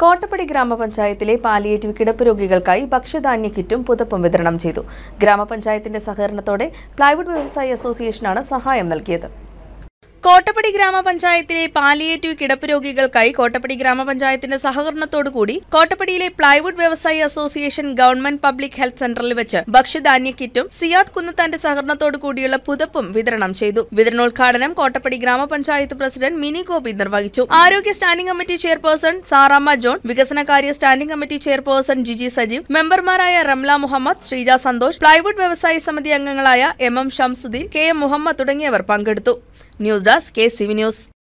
കോട്ടപ്പടി ഗ്രാമപഞ്ചായത്തിലെ പാലിയേറ്റീവ് കിടപ്പ് രോഗികൾക്കായി ഭക്ഷ്യധാന്യ കിറ്റും പുതപ്പും വിതരണം ചെയ്തു ഗ്രാമപഞ്ചായത്തിന്റെ സഹകരണത്തോടെ പ്ലൈവുഡ് വ്യവസായി അസോസിയേഷനാണ് സഹായം നൽകിയത് കോട്ടപ്പടി ഗ്രാമപഞ്ചായത്തിലെ പാലിയേറ്റീവ് കിടപ്പ് രോഗികൾക്കായി കോട്ടപ്പടി ഗ്രാമപഞ്ചായത്തിന്റെ സഹകരണത്തോടുകൂടി കോട്ടപ്പടിയിലെ പ്ലൈവുഡ് വ്യവസായി അസോസിയേഷൻ ഗവൺമെന്റ് പബ്ലിക് ഹെൽത്ത് സെന്ററിൽ വെച്ച് ഭക്ഷ്യധാന്യ കിറ്റും സിയാദ് കുന്നത്താന്റെ സഹകരണത്തോടു കൂടിയുള്ള പുതപ്പും വിതരണം ചെയ്തു വിതരണോദ്ഘാടനം കോട്ടപ്പടി ഗ്രാമപഞ്ചായത്ത് പ്രസിഡന്റ് മിനി ഗോപി നിർവഹിച്ചു ആരോഗ്യ standing committee chairperson Saramma John വികസനകാര്യ standing committee chairperson Jiji Sajeev മെമ്പർമാരായ റംല മുഹമ്മദ് ശ്രീജ സന്തോഷ് പ്ലൈവുഡ് വ്യവസായി സമിതി അംഗങ്ങളായ M M Shamsuddin K M Muhammad തുടങ്ങിയവർ പങ്കെടുത്തു news desk K C V news